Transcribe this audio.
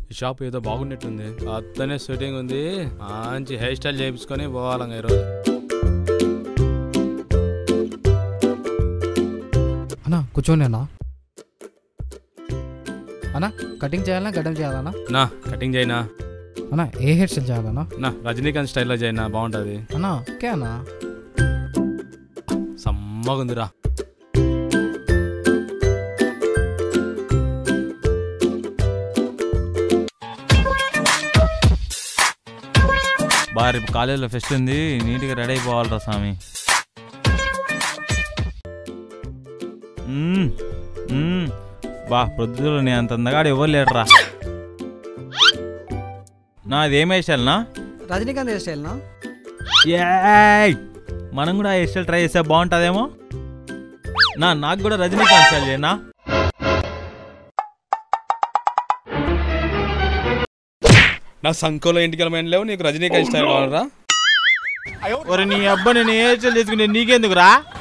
ఈ షాప్ ఏదో బాగున్నట్టుంది అత్తనే షూటింగ్ ఉంది మంచి హెయిర్ స్టైల్ చేయించుకొని పోవాలంగా ఈరోజు అన్నా కూర్చోండి అన్నా అన్నా కటింగ్ చేయాలన్నా గడ్డం చేయాలన్నా నా కటింగ్ చేయనా అన్నా ఏ హెయిర్ స్టైల్ చేయాలన్నా నా రజనీకాంత్ స్టైల్లో చేయనా బాగుంటుంది అన్నా ఓకే అన్నా సమ్మగుందిరా బా రేపు కాలేజీలో ఫెస్ట్ ఉంది నీట్గా రెడీ అయిపోవాలిరా స్వామి మ్మ్. మ్మ్. బా ప్రొద్దులో నేను అంత అందగాడు ఎవరు లేడరా నా అదేం వేసాలనా రజనీకాంత్ హెయిర్ స్టైల్నా ఏయ్! మనం కూడా హెయిర్ స్టైల్ ట్రై చేస్తే బాగుంటుందేమో నా నాకు కూడా రజనీకాంత్ స్టైల్ చేయనా నా సంకోలో ఇంటికి వెళ్ళమని లేవు నీకు రజనీకాంత్ స్టైల్ కావాలరా ఒరే నీ అబ్బా నేను హెయిర్ స్టైల్ చేసుకుంటే నీకెందుకురా